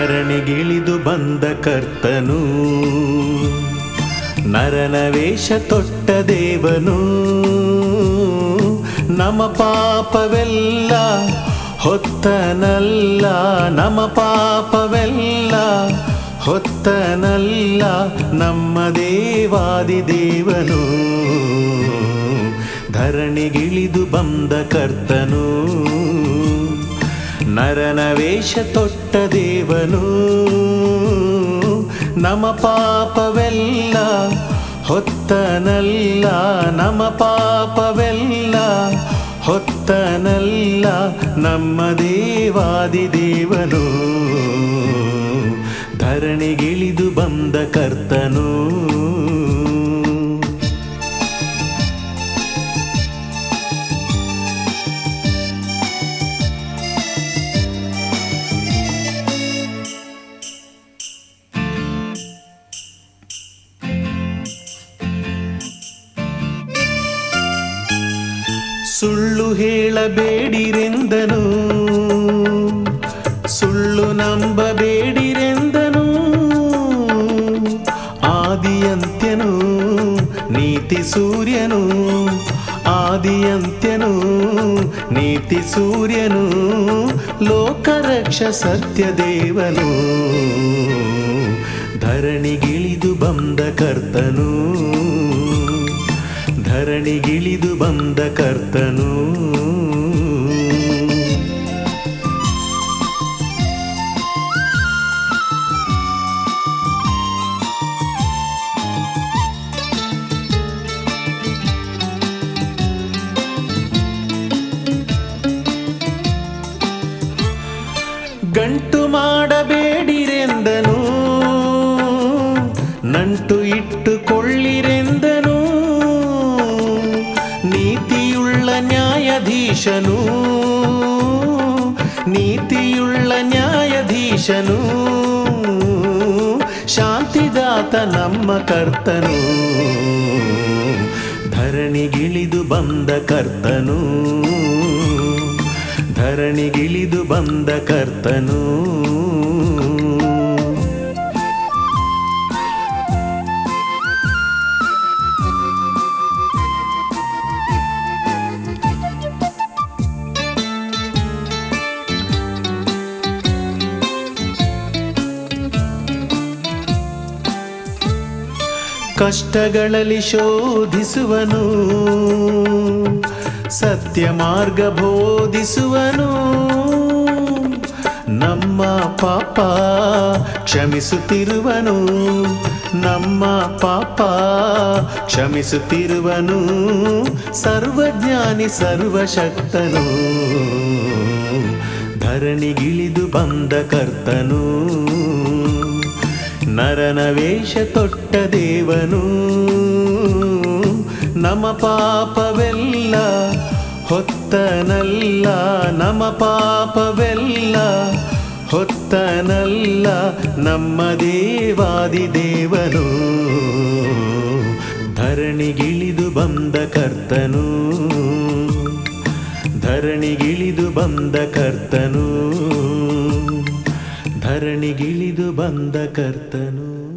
ಧರಣಿಗಿಳಿದು ಬಂದ ಕರ್ತನು ನರನ ವೇಷ ತೊಟ್ಟ ದೇವನು ನಮ ಪಾಪವೆಲ್ಲ ಹೊತ್ತನಲ್ಲ ನಮ ಪಾಪವೆಲ್ಲ ಹೊತ್ತನಲ್ಲ ನಮ್ಮ ದೇವಾದಿ ದೇವನು ಧರಣಿಗಿಳಿದು ಬಂದ ಕರ್ತನು ನರನ ವೇಷ ತೊಟ್ಟ ದೇವನು ನಮ ಪಾಪವೆಲ್ಲ ಹೊತ್ತನಲ್ಲ ನಮ ಪಾಪವೆಲ್ಲ ಹೊತ್ತನಲ್ಲ ನಮ್ಮ ದೇವಾದಿ ದೇವನು ಧರಣಿಗಿಳಿದು ಬಂದ ಕರ್ತನು ಸುಳ್ಳು ಹೇಳಬೇಡಿರೆಂದನು ಸುಳ್ಳು ನಂಬಬೇಡಿರೆಂದನು ಆದಿಯಂತ್ಯನು ನೀತಿ ಸೂರ್ಯನು ಆದಿಯಂತ್ಯನು ನೀತಿ ಸೂರ್ಯನು ಲೋಕರಕ್ಷ ಸತ್ಯ ದೇವನು ಧರಣಿಗಿಳಿದು ಬಂದ ಕರ್ತನು ಧರಣಿಗಿಳಿದು ಬಂದ ಕರ್ತನು ಗಂಟು ಮಾಡಬೇಡಿರೆಂದನು ನಂಟು ಇಟ್ಟುಕೊಳ್ಳಿರೆಂದನು ನೀತಿಯುಳ್ಳ ನ್ಯಾಯಾಧೀಶನು ನೀತಿಯುಳ್ಳ ನ್ಯಾಯಾಧೀಶನು ಶಾಂತಿದಾತ ನಮ್ಮ ಕರ್ತನು ಧರಣಿಗಿಳಿದು ಬಂದ ಕರ್ತನು ಧರಣಿಗಿಳಿದು ಬಂದ ಕರ್ತನು ಕಷ್ಟಗಳಲ್ಲಿ ಶೋಧಿಸುವನು ಸತ್ಯ ಮಾರ್ಗ ಬೋಧಿಸುವನು ನಮ್ಮ ಪಾಪ ಕ್ಷಮಿಸುತ್ತಿರುವನು ನಮ್ಮ ಪಾಪ ಕ್ಷಮಿಸುತ್ತಿರುವನು ಸರ್ವಜ್ಞಾನಿ ಸರ್ವಶಕ್ತನು ಧರಣಿಗಿಳಿದು ಬಂದ ಕರ್ತನು ನರನ ವೇಷ ತೊಟ್ಟ ದೇವನು ನಮ ಪಾಪವೆಲ್ಲ ಹೊತ್ತನಲ್ಲ ನಮ ಪಾಪವೆಲ್ಲ ಹೊತ್ತನಲ್ಲ ನಮ್ಮ ದೇವಾದಿ ದೇವನು ಧರಣಿಗಿಳಿದು ಬಂದ ಕರ್ತನು ಧರಣಿಗಿಳಿದು ಬಂದ ಕರ್ತನು ಧರಣಿಗಿಳಿದು ಬಂದ ಕರ್ತನು